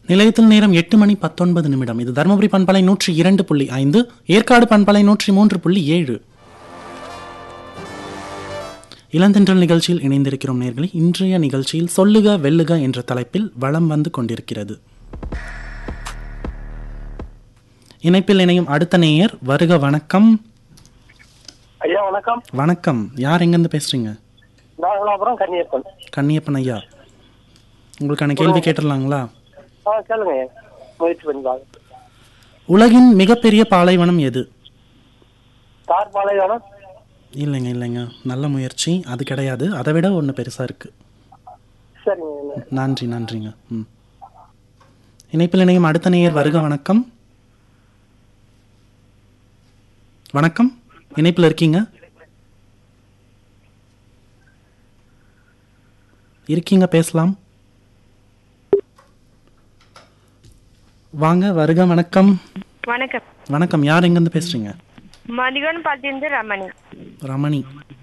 நிலையத்தில் நேரம் எட்டு மணி பத்தொன்பது நிமிடம் இது தருமபுரி பண்பலை நூற்றி இரண்டு புள்ளி ஐந்து ஏற்காடு பண்பலை நூற்றி மூன்று புள்ளி ஏழு இளந்தென்றல் நிகழ்ச்சியில் இணைந்திருக்கிறோம் நேர்களே இன்றைய நிகழ்ச்சியில் சொல்லுக வெல்லுக என்ற தலைப்பில் வளம் வந்து கொண்டிருக்கிறது இணைப்பில் இணையும் அடுத்த நேயர் வருக வணக்கம் ஐயா வணக்கம் வணக்கம் யார் எங்கேருந்து பேசுறீங்க நாகலாபுரம் கன்னியப்பன் கன்னியப்பன் ஐயா உங்களுக்கான கேள்வி கேட்டுடலாங்களா ஆ சொல்லுங்க ஐயா. முயற்சி பண்ணி பாருங்க உலகின் மிகப்பெரிய பாலைவனம் எது தார் பாலைவனம் இல்லைங்க இல்லைங்க நல்ல முயற்சி அது கிடையாது அதை விட ஒன்று பெருசாக இருக்கு சரிங்க நன்றி நன்றிங்க ம் இணைப்பில் இணையும் அடுத்த நேயர் வருக வணக்கம் வணக்கம் இணைப்பில் இருக்கீங்க இருக்கீங்க பேசலாம் வாங்க வருக வணக்கம் வணக்கம் வணக்கம் யார் எங்கேருந்து பேசுறீங்க மதிகன் பார்த்திருந்து ரமணி ரமணி